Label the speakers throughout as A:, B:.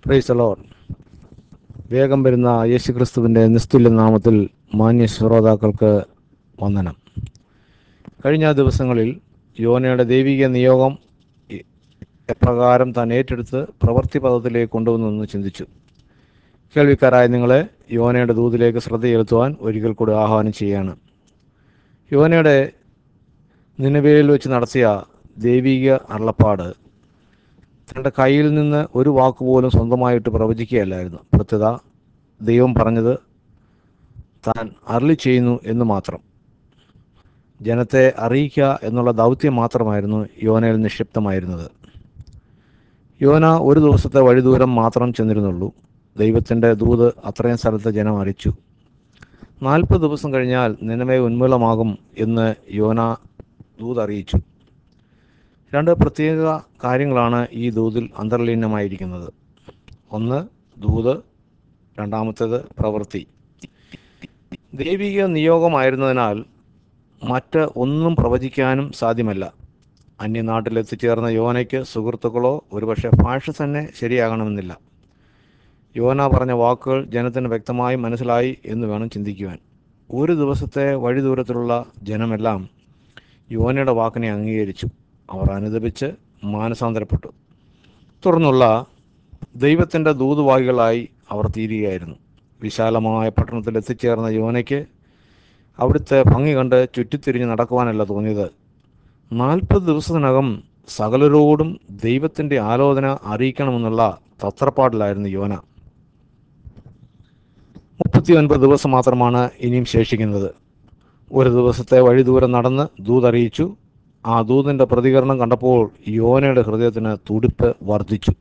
A: price loan വേഗം വരുന്ന യേശുക്രിസ്തുവിൻ്റെ നിസ്തുല്യ നാമത്തിൽ മാന്യ ശ്രോതാക്കൾക്ക് വന്ദനം കഴിഞ്ഞ ദിവസങ്ങളിൽ യോനയുടെ ദൈവിക നിയോഗം ഇ- എപ്രകാരം താൻ ഏറ്റെടുത്ത് പ്രവൃത്തി പദത്തിലേക്ക് കൊണ്ടുവന്നെന്ന് ചിന്തിച്ചു കേൾവിക്കാരായ നിങ്ങളെ യോനയുടെ ദൂതിലേക്ക് ശ്രദ്ധ ചെലുത്തുവാൻ ഒരിക്കൽ കൂടി ആഹ്വാനം ചെയ്യാണ് യോനയുടെ നിലവിൽ വെച്ച് നടത്തിയ ദൈവിക അരുളപ്പാട് തൻ്റെ കയ്യിൽ നിന്ന് ഒരു വാക്കുപോലും സ്വന്തമായിട്ട് പ്രവചിക്കുകയല്ലായിരുന്നു പ്രത്യുത ദൈവം പറഞ്ഞത് താൻ അരളി ചെയ്യുന്നു എന്ന് മാത്രം ജനത്തെ അറിയിക്കുക എന്നുള്ള ദൗത്യം മാത്രമായിരുന്നു യോനയിൽ നിക്ഷിപ്തമായിരുന്നത് യോന ഒരു ദിവസത്തെ വഴിദൂരം മാത്രം ചെന്നിരുന്നുള്ളൂ ദൈവത്തിൻ്റെ ദൂത് അത്രയും സ്ഥലത്ത് ജനം അറിയിച്ചു നാൽപ്പത് ദിവസം കഴിഞ്ഞാൽ നിലവെ ഉന്മൂലമാകും എന്ന് യോന ദൂത് അറിയിച്ചു രണ്ട് പ്രത്യേക കാര്യങ്ങളാണ് ഈ ദൂതിൽ അന്തർലീനമായിരിക്കുന്നത് ഒന്ന് ദൂത് രണ്ടാമത്തേത് പ്രവൃത്തി ദൈവിക നിയോഗമായിരുന്നതിനാൽ മറ്റ് ഒന്നും പ്രവചിക്കാനും സാധ്യമല്ല അന്യനാട്ടിലെത്തിച്ചേർന്ന യോനയ്ക്ക് സുഹൃത്തുക്കളോ ഒരുപക്ഷെ ഭാഷ തന്നെ ശരിയാകണമെന്നില്ല യോന പറഞ്ഞ വാക്കുകൾ ജനത്തിന് വ്യക്തമായി മനസ്സിലായി എന്ന് വേണം ചിന്തിക്കുവാൻ ഒരു ദിവസത്തെ വഴി ദൂരത്തിലുള്ള ജനമെല്ലാം യോനയുടെ വാക്കിനെ അംഗീകരിച്ചു അവർ അനുദപിച്ച് മാനസാന്തരപ്പെട്ടു തുടർന്നുള്ള ദൈവത്തിൻ്റെ ദൂതുവാഹികളായി അവർ തീരുകയായിരുന്നു വിശാലമായ പട്ടണത്തിൽ എത്തിച്ചേർന്ന യോനയ്ക്ക് അവിടുത്തെ ഭംഗി കണ്ട് ചുറ്റിത്തിരിഞ്ഞ് നടക്കുവാനല്ല തോന്നിയത് നാൽപ്പത് ദിവസത്തിനകം സകലരോടും ദൈവത്തിൻ്റെ ആലോചന അറിയിക്കണമെന്നുള്ള തത്രപ്പാടിലായിരുന്നു യോന മുപ്പത്തി ഒൻപത് ദിവസം മാത്രമാണ് ഇനിയും ശേഷിക്കുന്നത് ഒരു ദിവസത്തെ വഴി ദൂരം നടന്ന് ദൂതറിയിച്ചു ആ ദൂതന്റെ പ്രതികരണം കണ്ടപ്പോൾ യോനയുടെ ഹൃദയത്തിന് തുടിപ്പ് വർദ്ധിച്ചു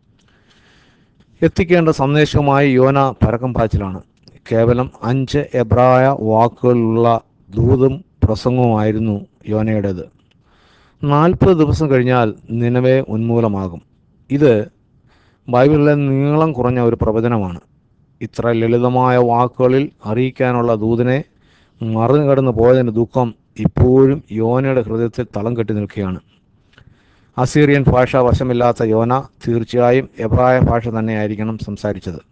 A: എത്തിക്കേണ്ട സന്ദേശവുമായി യോന പരക്കം പാച്ചിലാണ് കേവലം അഞ്ച് എബ്രായ വാക്കുകളുള്ള ദൂതും പ്രസംഗവുമായിരുന്നു യോനയുടേത് നാൽപ്പത് ദിവസം കഴിഞ്ഞാൽ നിലവെ ഉന്മൂലമാകും ഇത് ബൈബിളിലെ നീളം കുറഞ്ഞ ഒരു പ്രവചനമാണ് ഇത്ര ലളിതമായ വാക്കുകളിൽ അറിയിക്കാനുള്ള ദൂതിനെ മറികടന്നു പോയതിൻ്റെ ദുഃഖം ഇപ്പോഴും യോനയുടെ ഹൃദയത്തിൽ തളം കെട്ടി നിൽക്കുകയാണ് അസീറിയൻ ഭാഷ വശമില്ലാത്ത യോന തീർച്ചയായും എബ്രായ ഭാഷ തന്നെയായിരിക്കണം സംസാരിച്ചത്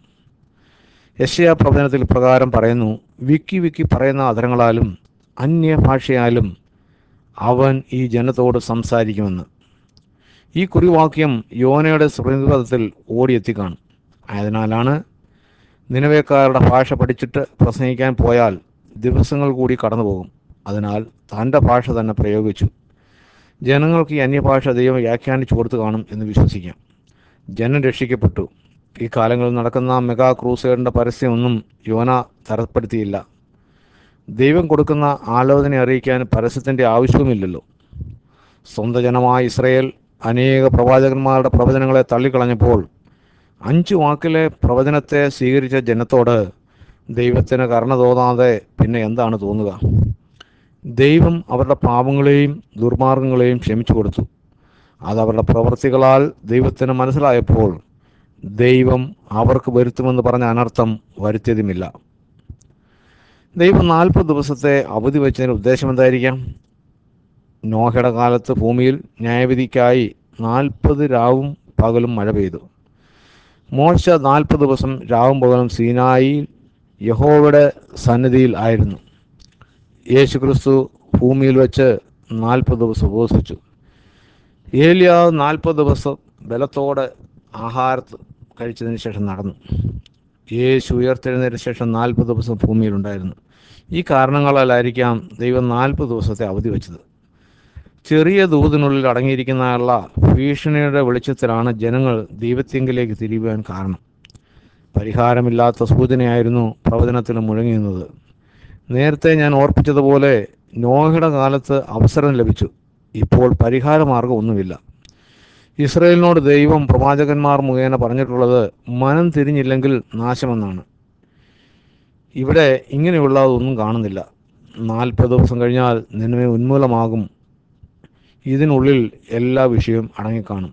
A: യശയ പ്രവചനത്തിൽ പ്രകാരം പറയുന്നു വിക്കി വിക്കി പറയുന്ന അധരങ്ങളാലും അന്യഭാഷയാലും അവൻ ഈ ജനത്തോട് സംസാരിക്കുമെന്ന് ഈ കുറിവാക്യം യോനയുടെ സ്മൃതിപഥത്തിൽ ഓടിയെത്തിക്കാണും ആയതിനാലാണ് നിലവേക്കാരുടെ ഭാഷ പഠിച്ചിട്ട് പ്രസംഗിക്കാൻ പോയാൽ ദിവസങ്ങൾ കൂടി കടന്നു പോകും അതിനാൽ തൻ്റെ ഭാഷ തന്നെ പ്രയോഗിച്ചു ജനങ്ങൾക്ക് ഈ അന്യഭാഷ ദൈവം വ്യാഖ്യാനിച്ചു കൊടുത്തു കാണും എന്ന് വിശ്വസിക്കാം ജനം രക്ഷിക്കപ്പെട്ടു ഈ കാലങ്ങളിൽ നടക്കുന്ന മെഗാ ക്രൂസേഡിൻ്റെ പരസ്യമൊന്നും യോന തരപ്പെടുത്തിയില്ല ദൈവം കൊടുക്കുന്ന ആലോചന അറിയിക്കാൻ പരസ്യത്തിൻ്റെ ആവശ്യവുമില്ലല്ലോ സ്വന്തം ജനമായ ഇസ്രയേൽ അനേക പ്രവാചകന്മാരുടെ പ്രവചനങ്ങളെ തള്ളിക്കളഞ്ഞപ്പോൾ അഞ്ചു വാക്കിലെ പ്രവചനത്തെ സ്വീകരിച്ച ജനത്തോട് ദൈവത്തിന് കരുണ തോന്നാതെ പിന്നെ എന്താണ് തോന്നുക ദൈവം അവരുടെ പാപങ്ങളെയും ദുർമാർഗങ്ങളെയും ക്ഷമിച്ചു കൊടുത്തു അത് അവരുടെ പ്രവൃത്തികളാൽ ദൈവത്തിന് മനസ്സിലായപ്പോൾ ദൈവം അവർക്ക് വരുത്തുമെന്ന് പറഞ്ഞ അനർത്ഥം വരുത്തിയതുമില്ല ദൈവം നാൽപ്പത് ദിവസത്തെ അവധി വെച്ചതിന് ഉദ്ദേശം എന്തായിരിക്കാം നോഹയുടെ കാലത്ത് ഭൂമിയിൽ ന്യായവിധിക്കായി നാൽപ്പത് രാവും പകലും മഴ പെയ്തു മോശ നാൽപ്പത് ദിവസം രാവും പകലും സീനായിൽ യഹോവയുടെ സന്നിധിയിൽ ആയിരുന്നു യേശുക്രിസ്തു ഭൂമിയിൽ വെച്ച് നാൽപ്പത് ദിവസം ഉപവസിച്ചു ഏലിയാവ് നാൽപ്പത് ദിവസം ബലത്തോടെ ആഹാരത്ത് കഴിച്ചതിന് ശേഷം നടന്നു യേശു ഉയർത്തെഴുന്നതിന് ശേഷം നാൽപ്പത് ദിവസം ഭൂമിയിലുണ്ടായിരുന്നു ഈ കാരണങ്ങളാലായിരിക്കാം ദൈവം നാൽപ്പത് ദിവസത്തെ അവധി വെച്ചത് ചെറിയ ദൂതിനുള്ളിൽ അടങ്ങിയിരിക്കുന്നതിനുള്ള ഭീഷണിയുടെ വെളിച്ചത്തിലാണ് ജനങ്ങൾ ദൈവത്തെങ്കിലേക്ക് തിരിയുവാൻ കാരണം പരിഹാരമില്ലാത്ത സൂചനയായിരുന്നു പ്രവചനത്തിൽ മുഴങ്ങിയിരുന്നത് നേരത്തെ ഞാൻ ഓർപ്പിച്ചതുപോലെ നോഹയുടെ കാലത്ത് അവസരം ലഭിച്ചു ഇപ്പോൾ പരിഹാരമാർഗം ഒന്നുമില്ല ഇസ്രയേലിനോട് ദൈവം പ്രവാചകന്മാർ മുഖേന പറഞ്ഞിട്ടുള്ളത് മനം തിരിഞ്ഞില്ലെങ്കിൽ നാശമെന്നാണ് ഇവിടെ ഇങ്ങനെയുള്ളതൊന്നും കാണുന്നില്ല നാൽപ്പത് ദിവസം കഴിഞ്ഞാൽ നിന്നെ ഉന്മൂലമാകും ഇതിനുള്ളിൽ എല്ലാ വിഷയവും അടങ്ങിക്കാണും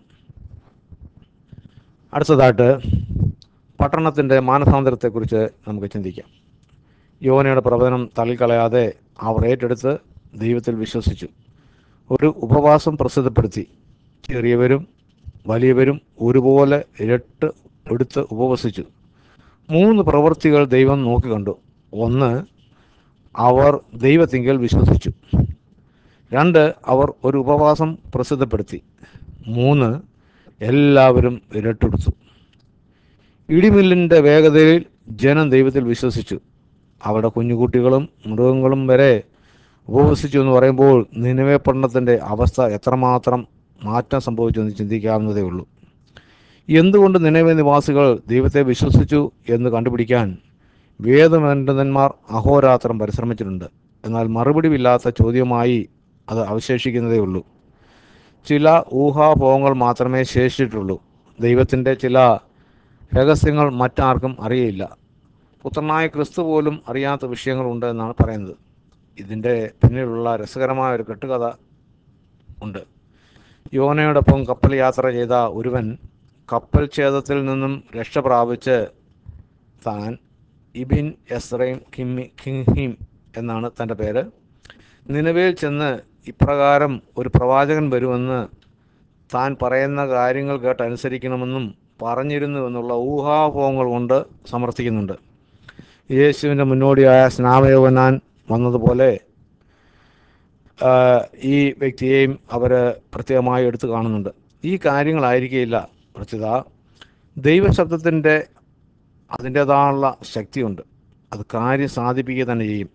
A: അടുത്തതായിട്ട് പട്ടണത്തിൻ്റെ മാനസാന്തരത്തെക്കുറിച്ച് നമുക്ക് ചിന്തിക്കാം യോനയുടെ പ്രവചനം തള്ളിക്കളയാതെ അവർ ഏറ്റെടുത്ത് ദൈവത്തിൽ വിശ്വസിച്ചു ഒരു ഉപവാസം പ്രസിദ്ധപ്പെടുത്തി ചെറിയവരും വലിയവരും ഒരുപോലെ ഇരട്ട് എടുത്ത് ഉപവസിച്ചു മൂന്ന് പ്രവൃത്തികൾ ദൈവം നോക്കിക്കണ്ടു ഒന്ന് അവർ ദൈവത്തിങ്കൽ വിശ്വസിച്ചു രണ്ട് അവർ ഒരു ഉപവാസം പ്രസിദ്ധപ്പെടുത്തി മൂന്ന് എല്ലാവരും ഇരട്ടെടുത്തു ഇടിമില്ലിൻ്റെ വേഗതയിൽ ജനം ദൈവത്തിൽ വിശ്വസിച്ചു അവിടെ കുഞ്ഞുകുട്ടികളും മൃഗങ്ങളും വരെ ഉപവസിച്ചു എന്ന് പറയുമ്പോൾ നിലവേ പഠനത്തിൻ്റെ അവസ്ഥ എത്രമാത്രം മാറ്റം സംഭവിച്ചു എന്ന് ചിന്തിക്കാവുന്നതേ ഉള്ളൂ എന്തുകൊണ്ട് നിലവേ നിവാസികൾ ദൈവത്തെ വിശ്വസിച്ചു എന്ന് കണ്ടുപിടിക്കാൻ വേദപണ്ഡിതന്മാർ അഹോരാത്രം പരിശ്രമിച്ചിട്ടുണ്ട് എന്നാൽ മറുപടിയില്ലാത്ത ചോദ്യമായി അത് അവശേഷിക്കുന്നതേ ഉള്ളൂ ചില ഊഹാപോഹങ്ങൾ മാത്രമേ ശേഷിച്ചിട്ടുള്ളൂ ദൈവത്തിൻ്റെ ചില രഹസ്യങ്ങൾ മറ്റാർക്കും അറിയില്ല പുത്രനായ ക്രിസ്തു പോലും അറിയാത്ത വിഷയങ്ങളുണ്ട് എന്നാണ് പറയുന്നത് ഇതിൻ്റെ പിന്നിലുള്ള രസകരമായ ഒരു കെട്ടുകഥ ഉണ്ട് യോനയോടൊപ്പം കപ്പൽ യാത്ര ചെയ്ത ഒരുവൻ കപ്പൽ ഛേദത്തിൽ നിന്നും രക്ഷ പ്രാപിച്ച് താൻ ഇബിൻ എസ്രൈം കിമ്മി കിംഹിം എന്നാണ് തൻ്റെ പേര് നിലവിൽ ചെന്ന് ഇപ്രകാരം ഒരു പ്രവാചകൻ വരുമെന്ന് താൻ പറയുന്ന കാര്യങ്ങൾ കേട്ട് അനുസരിക്കണമെന്നും പറഞ്ഞിരുന്നു എന്നുള്ള ഊഹാപോഹങ്ങൾ കൊണ്ട് സമർത്ഥിക്കുന്നുണ്ട് യേശുവിൻ്റെ മുന്നോടിയായ സ്നാമയോവനാൻ വന്നതുപോലെ ആ, ഈ വ്യക്തിയെയും അവർ പ്രത്യേകമായി എടുത്തു കാണുന്നുണ്ട് ഈ കാര്യങ്ങളായിരിക്കില്ല പ്രത്യേകത ദൈവശബ്ദത്തിൻ്റെ അതിൻ്റേതായുള്ള ശക്തിയുണ്ട് അത് കാര്യം സാധിപ്പിക്കുക തന്നെ ചെയ്യും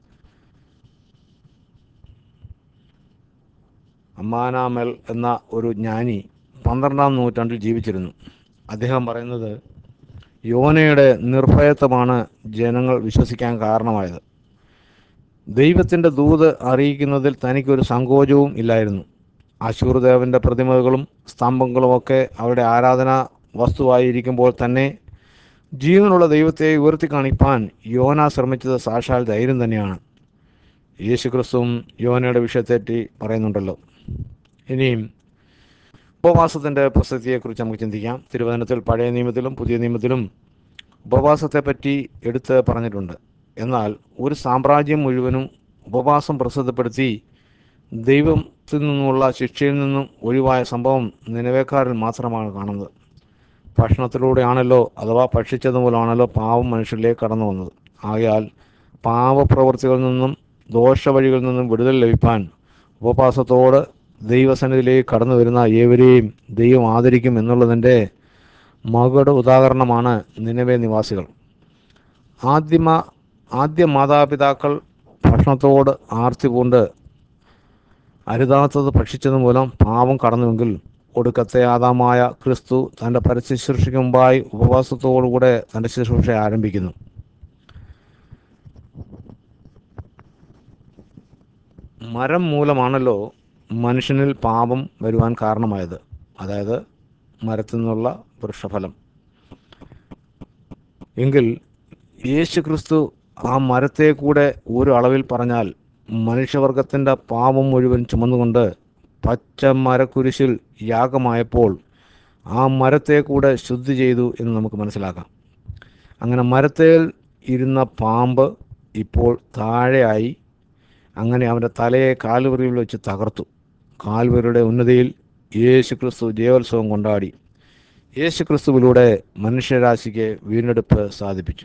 A: അമ്മാനാമൽ എന്ന ഒരു ജ്ഞാനി പന്ത്രണ്ടാം നൂറ്റാണ്ടിൽ ജീവിച്ചിരുന്നു അദ്ദേഹം പറയുന്നത് യോനയുടെ നിർഭയത്വമാണ് ജനങ്ങൾ വിശ്വസിക്കാൻ കാരണമായത് ദൈവത്തിൻ്റെ ദൂത് അറിയിക്കുന്നതിൽ തനിക്കൊരു സങ്കോചവും ഇല്ലായിരുന്നു അശൂർദേവൻ്റെ പ്രതിമകളും സ്തംഭങ്ങളുമൊക്കെ അവരുടെ ആരാധന വസ്തുവായിരിക്കുമ്പോൾ തന്നെ ജീവനുള്ള ദൈവത്തെ ഉയർത്തി കാണിപ്പാൻ യോന ശ്രമിച്ചത് സാക്ഷാൽ ധൈര്യം തന്നെയാണ് യേശുക്രിസ്തുവും യോനയുടെ വിഷയത്തെറ്റി പറയുന്നുണ്ടല്ലോ ഇനിയും ഉപവാസത്തിൻ്റെ പ്രസക്തിയെക്കുറിച്ച് നമുക്ക് ചിന്തിക്കാം തിരുവചനത്തിൽ പഴയ നിയമത്തിലും പുതിയ നിയമത്തിലും ഉപവാസത്തെപ്പറ്റി എടുത്ത് പറഞ്ഞിട്ടുണ്ട് എന്നാൽ ഒരു സാമ്രാജ്യം മുഴുവനും ഉപവാസം പ്രസിദ്ധപ്പെടുത്തി ദൈവത്തിൽ നിന്നുള്ള ശിക്ഷയിൽ നിന്നും ഒഴിവായ സംഭവം നിലവേക്കാരിൽ മാത്രമാണ് കാണുന്നത് ഭക്ഷണത്തിലൂടെയാണല്ലോ അഥവാ ഭക്ഷിച്ചതുപോലാണല്ലോ പാവം മനുഷ്യരിലേക്ക് കടന്നു വന്നത് ആകയാൽ പാവപ്രവൃത്തികളിൽ നിന്നും ദോഷവഴികളിൽ നിന്നും വിടുതൽ ലഭിപ്പാൻ ഉപവാസത്തോട് ദൈവസന്നിധിയിലേക്ക് കടന്നു വരുന്ന ഏവരെയും ദൈവം ആദരിക്കും എന്നുള്ളതിൻ്റെ മകുട ഉദാഹരണമാണ് നിലവേ നിവാസികൾ ആദ്യമ ആദ്യ മാതാപിതാക്കൾ ഭക്ഷണത്തോട് ആർത്തി കൊണ്ട് അരുതാത്തത് ഭക്ഷിച്ചത് മൂലം പാവം കടന്നുവെങ്കിൽ ഒടുക്കത്തെ ആദാമായ ക്രിസ്തു തൻ്റെ പരശുശ്രൂഷയ്ക്ക് മുമ്പായി ഉപവാസത്തോടുകൂടെ തൻ്റെ ശുശ്രൂഷ ആരംഭിക്കുന്നു മരം മൂലമാണല്ലോ മനുഷ്യനിൽ പാപം വരുവാൻ കാരണമായത് അതായത് മരത്തിൽ നിന്നുള്ള വൃക്ഷഫലം എങ്കിൽ യേശു ക്രിസ്തു ആ മരത്തെ കൂടെ ഒരു അളവിൽ പറഞ്ഞാൽ മനുഷ്യവർഗത്തിൻ്റെ പാപം മുഴുവൻ ചുമന്നുകൊണ്ട് പച്ച മരക്കുരിശിൽ യാഗമായപ്പോൾ ആ മരത്തെ കൂടെ ശുദ്ധി ചെയ്തു എന്ന് നമുക്ക് മനസ്സിലാക്കാം അങ്ങനെ മരത്തേൽ ഇരുന്ന പാമ്പ് ഇപ്പോൾ താഴെയായി അങ്ങനെ അവൻ്റെ തലയെ കാൽവറിയിൽ വെച്ച് തകർത്തു കാൽവരിയുടെ ഉന്നതിയിൽ യേശു ക്രിസ്തു ജയോത്സവം കൊണ്ടാടി യേശു ക്രിസ്തുവിലൂടെ മനുഷ്യരാശിക്ക് വീണ്ടെടുപ്പ് സാധിപ്പിച്ചു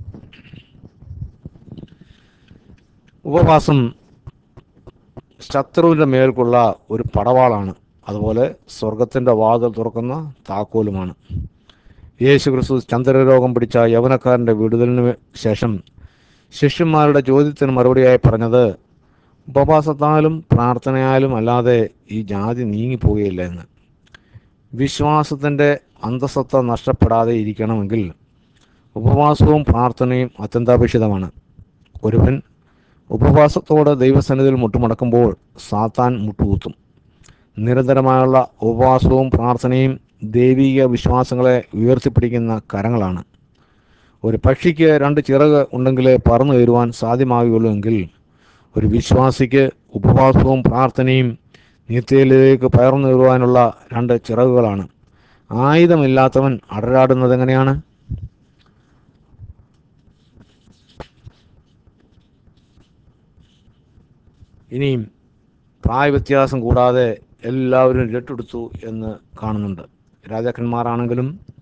A: ഉപവാസം ശത്രുവിൻ്റെ മേൽക്കുള്ള ഒരു പടവാളാണ് അതുപോലെ സ്വർഗത്തിൻ്റെ വാതിൽ തുറക്കുന്ന താക്കോലുമാണ് യേശു ക്രിസ്തു ചന്ദ്രരോഗം പിടിച്ച യവനക്കാരൻ്റെ വിടുതലിന് ശേഷം ശിഷ്യന്മാരുടെ ചോദ്യത്തിന് മറുപടിയായി പറഞ്ഞത് ഉപവാസത്താലും പ്രാർത്ഥനയാലും അല്ലാതെ ഈ ജാതി നീങ്ങിപ്പോവുകയില്ല എന്ന് വിശ്വാസത്തിൻ്റെ അന്തസത്ത നഷ്ടപ്പെടാതെ ഇരിക്കണമെങ്കിൽ ഉപവാസവും പ്രാർത്ഥനയും അത്യന്താപേക്ഷിതമാണ് ഒരുവൻ ഉപവാസത്തോടെ ദൈവസന്നിധിയിൽ മുട്ടുമടക്കുമ്പോൾ സാത്താൻ മുട്ടുകുത്തും നിരന്തരമായുള്ള ഉപവാസവും പ്രാർത്ഥനയും ദൈവിക വിശ്വാസങ്ങളെ ഉയർത്തിപ്പിടിക്കുന്ന കരങ്ങളാണ് ഒരു പക്ഷിക്ക് രണ്ട് ചിറക് ഉണ്ടെങ്കിലേ പറന്നു കയറുവാൻ സാധ്യമാകുകയുള്ളൂ എങ്കിൽ ഒരു വിശ്വാസിക്ക് ഉപവാസവും പ്രാർത്ഥനയും നിത്യയിലേക്ക് പയർന്നു കയറുവാനുള്ള രണ്ട് ചിറകുകളാണ് ആയുധമില്ലാത്തവൻ അടരാടുന്നത് എങ്ങനെയാണ് ഇനിയും പ്രായവ്യത്യാസം കൂടാതെ എല്ലാവരും രട്ടെടുത്തു എന്ന് കാണുന്നുണ്ട് രാജാക്കന്മാരാണെങ്കിലും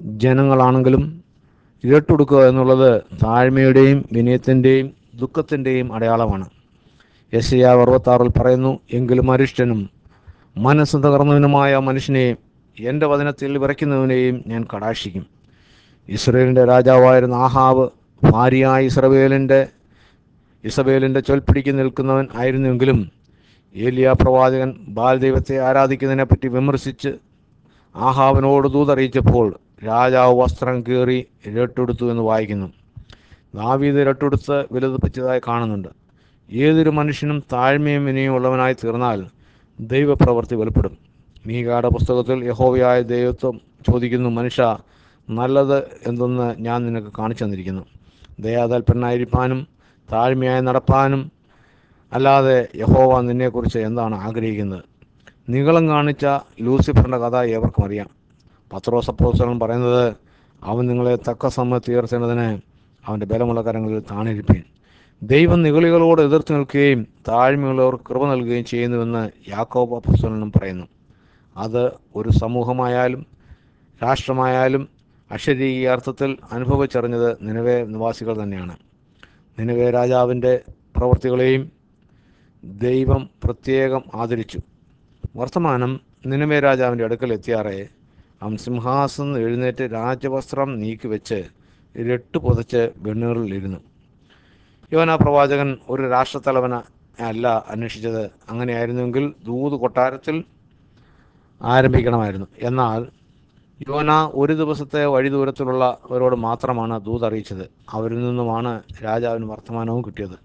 A: ജനങ്ങളാണെങ്കിലും ഇരട്ടൊടുക്കുക എന്നുള്ളത് താഴ്മയുടെയും വിനയത്തിൻ്റെയും ദുഃഖത്തിൻ്റെയും അടയാളമാണ് യശയാ അറുപത്താറിൽ പറയുന്നു എങ്കിലും അരിഷ്ടനും മനസ്സ് തകർന്നവനുമായ മനുഷ്യനെ എൻ്റെ വചനത്തിൽ വിറയ്ക്കുന്നവനെയും ഞാൻ കടാക്ഷിക്കും ഇസ്രയേലിൻ്റെ രാജാവായിരുന്ന ആഹാവ് ഭാര്യയായ ഇസ്രവേലിൻ്റെ ഇസബേലിൻ്റെ ചൊൽപ്പിടിക്ക് നിൽക്കുന്നവൻ ആയിരുന്നുവെങ്കിലും ഏലിയ പ്രവാചകൻ ബാൽദൈവത്തെ ആരാധിക്കുന്നതിനെപ്പറ്റി വിമർശിച്ച് ആഹാവിനോട് ദൂതറിയിച്ചപ്പോൾ രാജാവ് വസ്ത്രം കീറി ഇരട്ടെടുത്തു എന്ന് വായിക്കുന്നു ദാവീദ് ഇരട്ടെടുത്ത് വിലപിച്ചതായി കാണുന്നുണ്ട് ഏതൊരു മനുഷ്യനും താഴ്മയും വിനയും ഉള്ളവനായി തീർന്നാൽ ദൈവപ്രവൃത്തി വെളിപ്പെടും മീകാട പുസ്തകത്തിൽ യഹോവയായ ദൈവത്വം ചോദിക്കുന്നു മനുഷ്യ നല്ലത് എന്തെന്ന് ഞാൻ നിനക്ക് കാണിച്ചു തന്നിരിക്കുന്നു ദയാതൽപ്പനായിരിക്കാനും താഴ്മയായി നടപ്പാനും അല്ലാതെ യഹോവ നിന്നെക്കുറിച്ച് എന്താണ് ആഗ്രഹിക്കുന്നത് നികളം കാണിച്ച ലൂസിഫറിൻ്റെ കഥ ഏവർക്കും അറിയാം പത്രോസ് അപ്പോസ്തലൻ പറയുന്നത് അവൻ നിങ്ങളെ തക്ക സമയത്ത് ഉയർത്തേണ്ടതിന് അവൻ്റെ ബലമുള്ള കരങ്ങളിൽ താണിരിപ്പീൻ ദൈവം നിഗളികളോട് എതിർത്ത് നിൽക്കുകയും താഴ്മയുള്ളവർക്ക് കൃപ നൽകുകയും ചെയ്യുന്നുവെന്ന് യാക്കോബ് അപ്പോസ്തലനും പറയുന്നു അത് ഒരു സമൂഹമായാലും രാഷ്ട്രമായാലും അക്ഷരീയ അർത്ഥത്തിൽ അനുഭവിച്ചറിഞ്ഞത് നിലവേ നിവാസികൾ തന്നെയാണ് നിലവേ രാജാവിൻ്റെ പ്രവൃത്തികളെയും ദൈവം പ്രത്യേകം ആദരിച്ചു വർത്തമാനം നിനമേ രാജാവിൻ്റെ അടുക്കൽ എത്തിയാറേ അവൻ സിംഹാസനം എഴുന്നേറ്റ് രാജവസ്ത്രം നീക്കിവെച്ച് ഇരട്ട് പുതച്ച് വെണ്ണീറിലിരുന്നു യോന പ്രവാചകൻ ഒരു രാഷ്ട്രത്തലവന അല്ല അന്വേഷിച്ചത് അങ്ങനെയായിരുന്നുവെങ്കിൽ ദൂത് കൊട്ടാരത്തിൽ ആരംഭിക്കണമായിരുന്നു എന്നാൽ യോന ഒരു ദിവസത്തെ വഴി ദൂരത്തിലുള്ളവരോട് മാത്രമാണ് ദൂത് അറിയിച്ചത് അവരിൽ നിന്നുമാണ് രാജാവിന് വർത്തമാനവും കിട്ടിയത്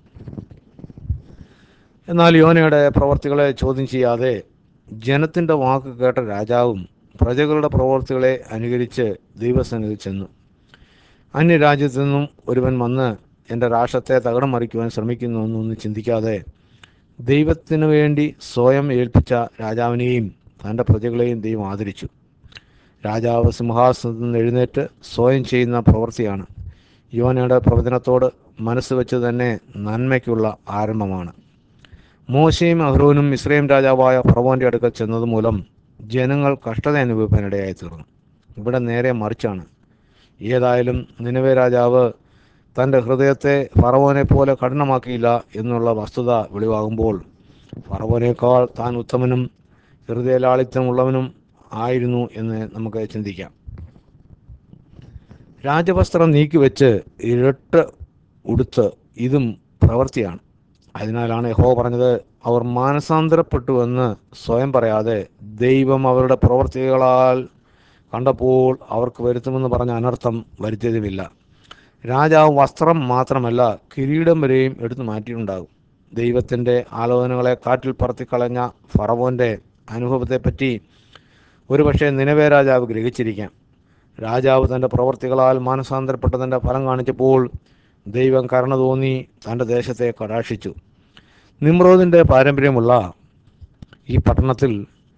A: എന്നാൽ യോനയുടെ പ്രവർത്തികളെ ചോദ്യം ചെയ്യാതെ ജനത്തിൻ്റെ വാക്ക് കേട്ട രാജാവും പ്രജകളുടെ പ്രവർത്തികളെ അനുകരിച്ച് ദൈവസന്നിധി ചെന്നു അന്യരാജ്യത്തു നിന്നും ഒരുവൻ വന്ന് എൻ്റെ രാഷ്ട്രത്തെ തകടം മറിക്കുവാൻ ശ്രമിക്കുന്നു എന്നൊന്നും ചിന്തിക്കാതെ ദൈവത്തിനു വേണ്ടി സ്വയം ഏൽപ്പിച്ച രാജാവിനെയും തൻ്റെ പ്രജകളെയും ദൈവം ആദരിച്ചു രാജാവ് സിംഹാസനത്തിൽ നിന്ന് എഴുന്നേറ്റ് സ്വയം ചെയ്യുന്ന പ്രവൃത്തിയാണ് യോനയുടെ പ്രവചനത്തോട് മനസ്സ് വെച്ച് തന്നെ നന്മയ്ക്കുള്ള ആരംഭമാണ് മോശയും അഹ്റോനും ഇസ്രയേം രാജാവായ ഫറവോൻ്റെ അടുക്കൽ ചെന്നതുമൂലം ജനങ്ങൾ കഷ്ടത അനുഭവിക്കാനിടയായി തീർന്നു ഇവിടെ നേരെ മറിച്ചാണ് ഏതായാലും നിലവേ രാജാവ് തൻ്റെ ഹൃദയത്തെ ഫറവോനെ പോലെ കഠിനമാക്കിയില്ല എന്നുള്ള വസ്തുത വെളിവാകുമ്പോൾ ഫറവോനേക്കാൾ താൻ ഉത്തമനും ഹൃദയലാളിത്യമുള്ളവനും ആയിരുന്നു എന്ന് നമുക്ക് ചിന്തിക്കാം രാജവസ്ത്രം നീക്കിവെച്ച് ഇരട്ട് ഉടുത്ത് ഇതും പ്രവൃത്തിയാണ് അതിനാലാണ് യഹോ പറഞ്ഞത് അവർ മാനസാന്തരപ്പെട്ടുവെന്ന് സ്വയം പറയാതെ ദൈവം അവരുടെ പ്രവൃത്തികളാൽ കണ്ടപ്പോൾ അവർക്ക് വരുത്തുമെന്ന് പറഞ്ഞ അനർത്ഥം വരുത്തിയതുമില്ല രാജാവ് വസ്ത്രം മാത്രമല്ല കിരീടം വരെയും എടുത്തു മാറ്റിയിട്ടുണ്ടാകും ദൈവത്തിൻ്റെ ആലോചനകളെ കാറ്റിൽ പറത്തിക്കളഞ്ഞ ഫറവോൻ്റെ അനുഭവത്തെപ്പറ്റി ഒരുപക്ഷെ നിലവേ രാജാവ് ഗ്രഹിച്ചിരിക്കാം രാജാവ് തൻ്റെ പ്രവർത്തികളാൽ മാനസാന്തരപ്പെട്ടതിൻ്റെ ഫലം കാണിച്ചപ്പോൾ ദൈവം കരുണ തോന്നി തൻ്റെ ദേശത്തെ കടാക്ഷിച്ചു നിമ്രോദിൻ്റെ പാരമ്പര്യമുള്ള ഈ പട്ടണത്തിൽ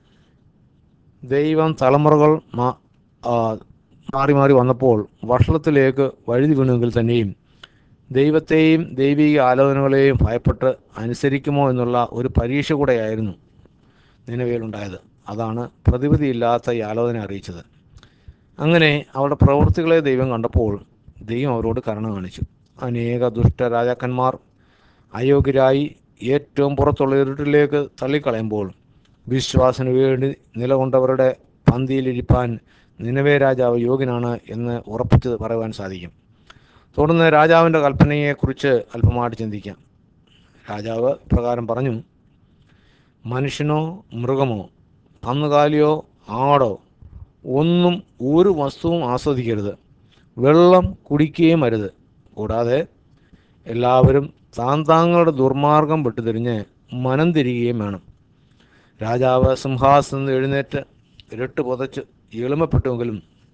A: ദൈവം തലമുറകൾ മാ- ആ, മാറി മാറി വന്നപ്പോൾ വഷളത്തിലേക്ക് വഴുതി വീണെങ്കിൽ തന്നെയും ദൈവത്തെയും ദൈവിക ആലോചനകളെയും ഭയപ്പെട്ട് അനുസരിക്കുമോ എന്നുള്ള ഒരു പരീക്ഷ കൂടെയായിരുന്നു നിലവിലുണ്ടായത് അതാണ് പ്രതിവിധിയില്ലാത്ത ഈ ആലോചന അറിയിച്ചത് അങ്ങനെ അവരുടെ പ്രവൃത്തികളെ ദൈവം കണ്ടപ്പോൾ ദൈവം അവരോട് കരുണ കാണിച്ചു അനേക ദുഷ്ട രാജാക്കന്മാർ അയോഗ്യരായി ഏറ്റവും പുറത്തുള്ള ഇരുട്ടിലേക്ക് തള്ളിക്കളയുമ്പോൾ വിശ്വാസന് വേണ്ടി നിലകൊണ്ടവരുടെ പന്തിയിലിരിപ്പാൻ നിലവേ രാജാവ് യോഗ്യനാണ് എന്ന് ഉറപ്പിച്ച് പറയുവാൻ സാധിക്കും തുടർന്ന് രാജാവിൻ്റെ കൽപ്പനയെക്കുറിച്ച് അല്പമായിട്ട് ചിന്തിക്കാം രാജാവ് പ്രകാരം പറഞ്ഞു മനുഷ്യനോ മൃഗമോ കന്നുകാലിയോ ആടോ ഒന്നും ഒരു വസ്തുവും ആസ്വദിക്കരുത് വെള്ളം കുടിക്കുകയും അരുത് കൂടാതെ എല്ലാവരും താൻ താങ്കളുടെ ദുർമാർഗം വിട്ടുതിരിഞ്ഞ് മനം തിരികുകയും വേണം രാജാവ് സിംഹാസനം എഴുന്നേറ്റ് ഇരട്ട് പുതച്ച് എളിമപ്പെട്ടുവെങ്കിലും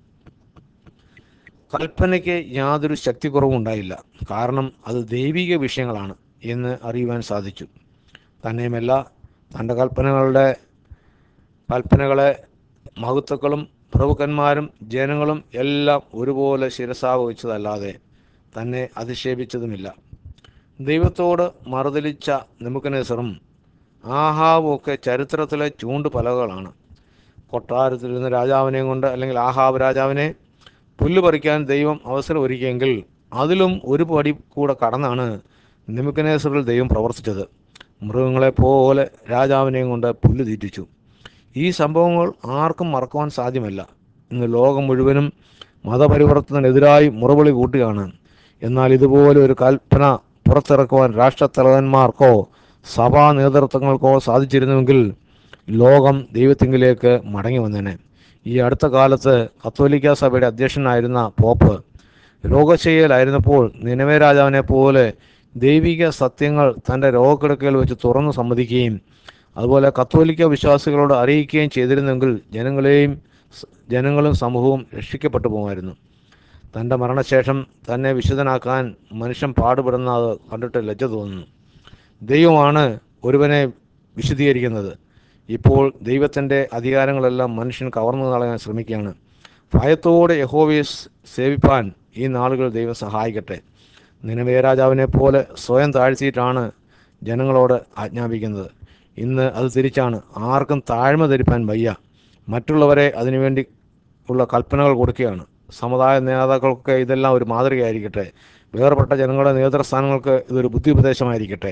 A: കൽപ്പനയ്ക്ക് യാതൊരു ശക്തിക്കുറവും ഉണ്ടായില്ല കാരണം അത് ദൈവിക വിഷയങ്ങളാണ് എന്ന് അറിയുവാൻ സാധിച്ചു തന്നെയുമല്ല തൻ്റെ കൽപ്പനകളുടെ കൽപ്പനകളെ മഹത്വക്കളും പ്രഭുക്കന്മാരും ജനങ്ങളും എല്ലാം ഒരുപോലെ ശിരസാവഹിച്ചതല്ലാതെ തന്നെ അധിക്ഷേപിച്ചതുമില്ല ദൈവത്തോട് മറുതലിച്ച നിമുക്കനേസറും ആഹാവും ഒക്കെ ചരിത്രത്തിലെ ചൂണ്ടുപലകളാണ് കൊട്ടാരത്തിലിരുന്ന രാജാവിനെ കൊണ്ട് അല്ലെങ്കിൽ ആഹാബ് രാജാവിനെ പുല്ല് പറിക്കാൻ ദൈവം അവസരം ഒരുക്കിയെങ്കിൽ അതിലും ഒരു പടി കൂടെ കടന്നാണ് നിമിക്കനേസറിൽ ദൈവം പ്രവർത്തിച്ചത് മൃഗങ്ങളെ പോലെ രാജാവിനെയും കൊണ്ട് പുല്ല് തീറ്റിച്ചു ഈ സംഭവങ്ങൾ ആർക്കും മറക്കുവാൻ സാധ്യമല്ല ഇന്ന് ലോകം മുഴുവനും മതപരിവർത്തനത്തിനെതിരായി മുറവിളി കൂട്ടുകയാണ് എന്നാൽ ഇതുപോലെ ഒരു കൽപ്പന പുറത്തിറക്കുവാൻ രാഷ്ട്രത്തലവന്മാർക്കോ സഭാ നേതൃത്വങ്ങൾക്കോ സാധിച്ചിരുന്നുവെങ്കിൽ ലോകം ദൈവത്തിങ്കിലേക്ക് മടങ്ങി വന്നേനെ ഈ അടുത്ത കാലത്ത് കത്തോലിക്ക സഭയുടെ അധ്യക്ഷനായിരുന്ന പോപ്പ് രോഗശയ്യയിലായിരുന്നപ്പോൾ നിലവേ രാജാവിനെ പോലെ ദൈവിക സത്യങ്ങൾ തൻ്റെ രോഗക്കിടക്കയിൽ വെച്ച് തുറന്നു സമ്മതിക്കുകയും അതുപോലെ കത്തോലിക്ക വിശ്വാസികളോട് അറിയിക്കുകയും ചെയ്തിരുന്നെങ്കിൽ ജനങ്ങളെയും സ- ജനങ്ങളും സമൂഹവും രക്ഷിക്കപ്പെട്ടു പോകുമായിരുന്നു തൻ്റെ മരണശേഷം തന്നെ വിശുദ്ധനാക്കാൻ മനുഷ്യൻ പാടുപെടുന്നത് കണ്ടിട്ട് ലജ്ജ തോന്നുന്നു ദൈവമാണ് ഒരുവനെ വിശദീകരിക്കുന്നത് ഇപ്പോൾ ദൈവത്തിൻ്റെ അധികാരങ്ങളെല്ലാം മനുഷ്യൻ കവർന്നു കളയാൻ ശ്രമിക്കുകയാണ് ഭയത്തോടെ യഹോവയെ സ് സേവിപ്പാൻ ഈ നാളുകൾ ദൈവം സഹായിക്കട്ടെ നിലവേ രാജാവിനെ പോലെ സ്വയം താഴ്ത്തിയിട്ടാണ് ജനങ്ങളോട് ആജ്ഞാപിക്കുന്നത് ഇന്ന് അത് തിരിച്ചാണ് ആർക്കും താഴ്മ ധരിപ്പാൻ വയ്യ മറ്റുള്ളവരെ അതിനുവേണ്ടി ഉള്ള കൽപ്പനകൾ കൊടുക്കുകയാണ് സമുദായ നേതാക്കൾക്ക് ഇതെല്ലാം ഒരു മാതൃകയായിരിക്കട്ടെ വേർപെട്ട ജനങ്ങളുടെ നേതൃസ്ഥാനങ്ങൾക്ക് ഇതൊരു ബുദ്ധി ഉപദേശമായിരിക്കട്ടെ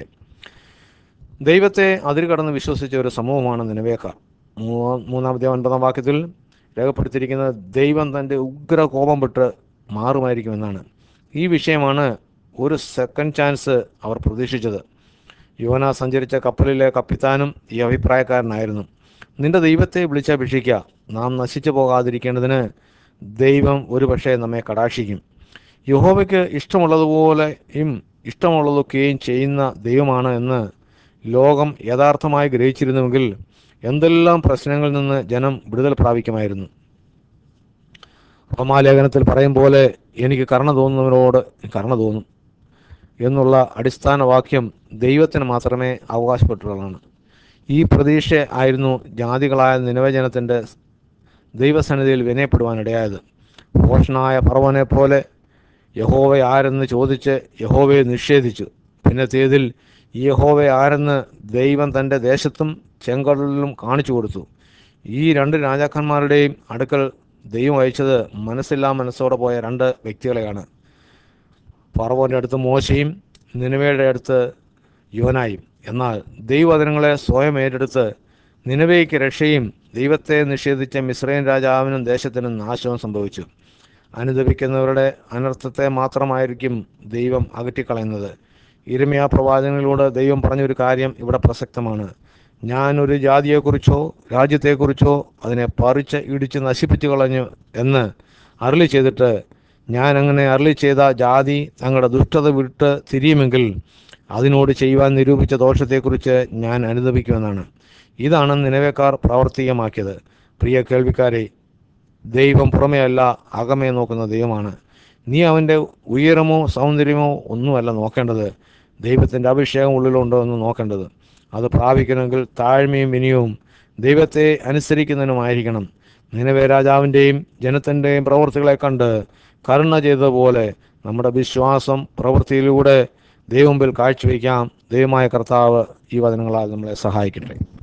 A: ദൈവത്തെ അതിരുകടന്ന് വിശ്വസിച്ച ഒരു സമൂഹമാണ് നിലവേക്കാർ മൂ- മൂന്നാമത്തെ ഒൻപതാം വാക്യത്തിൽ രേഖപ്പെടുത്തിയിരിക്കുന്നത് ദൈവം തൻ്റെ ഉഗ്ര കോപം വിട്ട് മാറുമായിരിക്കുമെന്നാണ് ഈ വിഷയമാണ് ഒരു സെക്കൻഡ് ചാൻസ് അവർ പ്രതീക്ഷിച്ചത് യോന സഞ്ചരിച്ച കപ്പലിലെ കപ്പിത്താനും ഈ അഭിപ്രായക്കാരനായിരുന്നു നിന്റെ ദൈവത്തെ വിളിച്ചപേക്ഷിക്കുക നാം നശിച്ചു പോകാതിരിക്കേണ്ടതിന് ദൈവം ഒരു പക്ഷേ നമ്മെ കടാക്ഷിക്കും യഹോവയ്ക്ക് ഇഷ്ടമുള്ളതുപോലെയും ഇഷ്ടമുള്ളതൊക്കെയും ചെയ്യുന്ന ദൈവമാണ് എന്ന് ലോകം യഥാർത്ഥമായി ഗ്രഹിച്ചിരുന്നുവെങ്കിൽ എന്തെല്ലാം പ്രശ്നങ്ങളിൽ നിന്ന് ജനം വിടുതൽ പ്രാപിക്കുമായിരുന്നു റോമാലേഖനത്തിൽ പറയും പോലെ എനിക്ക് കരുണ തോന്നുന്നവരോട് കരുണ തോന്നും എന്നുള്ള അടിസ്ഥാന വാക്യം ദൈവത്തിന് മാത്രമേ അവകാശപ്പെട്ടുള്ളതാണ് ഈ പ്രതീക്ഷ ആയിരുന്നു ജാതികളായ നിലവചനത്തിൻ്റെ ദൈവസന്നിധിയിൽ വിനയപ്പെടുവാനിടയായത് ഭോഷനായ ഫറവനെ പോലെ യഹോവ ആരെന്ന് ചോദിച്ച് യഹോവയെ നിഷേധിച്ചു പിന്നത്തേതിൽ ഈ യഹോവ ആരെന്ന് ദൈവം തൻ്റെ ദേശത്തും ചെങ്കടലിലും കാണിച്ചു കൊടുത്തു ഈ രണ്ട് രാജാക്കന്മാരുടെയും അടുക്കൽ ദൈവം അയച്ചത് മനസ്സില്ലാ മനസ്സോടെ പോയ രണ്ട് വ്യക്തികളെയാണ് ഫറവോൻ്റെ അടുത്ത് മോശയും നിനവയുടെ അടുത്ത് യോനായും എന്നാൽ ദൈവവചനങ്ങളെ സ്വയം ഏറ്റെടുത്ത് നിനവയ്ക്ക് രക്ഷയും ദൈവത്തെ നിഷേധിച്ച മിശ്രൈൻ രാജാവിനും ദേശത്തിനും നാശവും സംഭവിച്ചു അനുദപിക്കുന്നവരുടെ അനർത്ഥത്തെ മാത്രമായിരിക്കും ദൈവം അകറ്റിക്കളയുന്നത് ഇരമയ പ്രവാചകനിലൂടെ ദൈവം പറഞ്ഞൊരു കാര്യം ഇവിടെ പ്രസക്തമാണ് ഞാൻ ഒരു ജാതിയെക്കുറിച്ചോ രാജ്യത്തെക്കുറിച്ചോ അതിനെ പറിച്ച് ഇടിച്ച് നശിപ്പിച്ചു കളഞ്ഞു എന്ന് അരളി ചെയ്തിട്ട് ഞാൻ അങ്ങനെ അരളി ചെയ്ത ജാതി തങ്ങളുടെ ദുഷ്ടത വിട്ട് തിരിയുമെങ്കിൽ അതിനോട് ചെയ്യുവാൻ നിരൂപിച്ച ദോഷത്തെക്കുറിച്ച് ഞാൻ അനുദപിക്കുമെന്നാണ് ഇതാണ് നിലവേക്കാർ പ്രാവർത്തികമാക്കിയത് പ്രിയ കേൾവിക്കാരെ ദൈവം പുറമെയല്ല അകമേ നോക്കുന്ന ദൈവമാണ് നീ അവൻ്റെ ഉയരമോ സൗന്ദര്യമോ ഒന്നുമല്ല നോക്കേണ്ടത് ദൈവത്തിൻ്റെ അഭിഷേകം ഉള്ളിലുണ്ടോ എന്ന് നോക്കേണ്ടത് അത് പ്രാപിക്കണമെങ്കിൽ താഴ്മയും വിനിയവും ദൈവത്തെ അനുസരിക്കുന്നതിനുമായിരിക്കണം നിലവേ രാജാവിൻ്റെയും ജനത്തിൻ്റെയും പ്രവൃത്തികളെ കണ്ട് കരുണ ചെയ്തതുപോലെ നമ്മുടെ വിശ്വാസം പ്രവൃത്തിയിലൂടെ ദൈവമുമ്പിൽ കാഴ്ചവെക്കാം ദൈവമായ കർത്താവ് ഈ വചനങ്ങളാൽ നമ്മളെ സഹായിക്കട്ടെ